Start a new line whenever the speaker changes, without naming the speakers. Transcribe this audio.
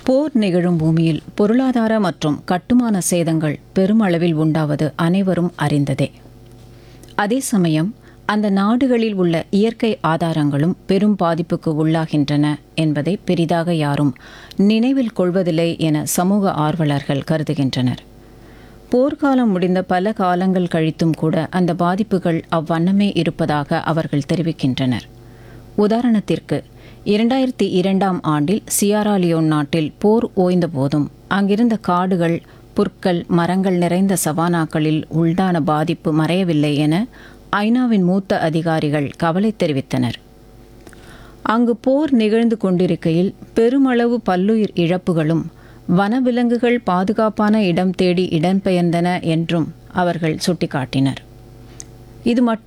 போர் நிகழும் பூமியில் பொருளாதார மற்றும் கட்டுமான சேதங்கள் பெருமளவில் உண்டாவது அனைவரும் அறிந்ததே அதே சமயம் அந்த நாடுகளில் உள்ள இயற்கை ஆதாரங்களும் பெரும் பாதிப்புக்கு உள்ளாகின்றன என்பதை பெரிதாக யாரும் நினைவில் கொள்வதில்லை என சமூக ஆர்வலர்கள் கருதுகின்றனர் போர்க்காலம் முடிந்த பல காலங்கள் கழித்தும் கூட அந்த பாதிப்புகள் அவ்வண்ணமே இருப்பதாக அவர்கள் தெரிவிக்கின்றனர் உதாரணத்திற்கு இரண்டாயிரத்தி இரண்டாம் ஆண்டில் சியாராலியோன் நாட்டில் போர் ஓய்ந்த போதும் அங்கிருந்த காடுகள் புற்கள் மரங்கள் நிறைந்த சவானாக்களில் உண்டான பாதிப்பு மறையவில்லை என ஐநாவின் மூத்த அதிகாரிகள் கவலை தெரிவித்தனர் அங்கு போர் நிகழ்ந்து கொண்டிருக்கையில் பெருமளவு பல்லுயிர் இழப்புகளும் வனவிலங்குகள் பாதுகாப்பான இடம் தேடி இடம்பெயர்ந்தன என்றும் அவர்கள் சுட்டிக்காட்டினர் இது மட்டும்